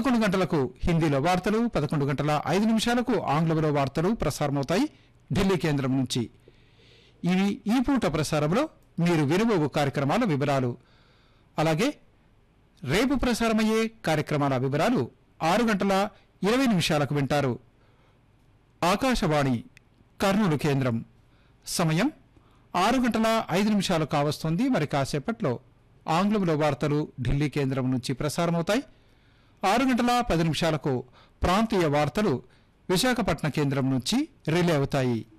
పదకొండు గంటలకు హిందీలో వార్తలు పదకొండు గంటల ఐదు నిమిషాలకు ఆంగ్లంలో వార్తలు ప్రసారమవుతాయి ఢిల్లీ కేంద్రం నుంచి ఇవి ఈ పూట ప్రసారంలో మీరు వినబోవు కార్యక్రమాల వివరాలు అలాగే రేపు ప్రసారమయ్యే కార్యక్రమాల వివరాలు ఆరు గంటల ఇరవై నిమిషాలకు వింటారు ఆకాశవాణి కర్నూలు కేంద్రం సమయం ఆరు గంటల ఐదు నిమిషాలు కావస్తుంది మరి కాసేపట్లో ఆంగ్లంలో వార్తలు ఢిల్లీ కేంద్రం నుంచి ప్రసారమవుతాయి ఆరు గంటల పది నిమిషాలకు ప్రాంతీయ వార్తలు విశాఖపట్నం కేంద్రం నుంచి రిలే అవుతాయి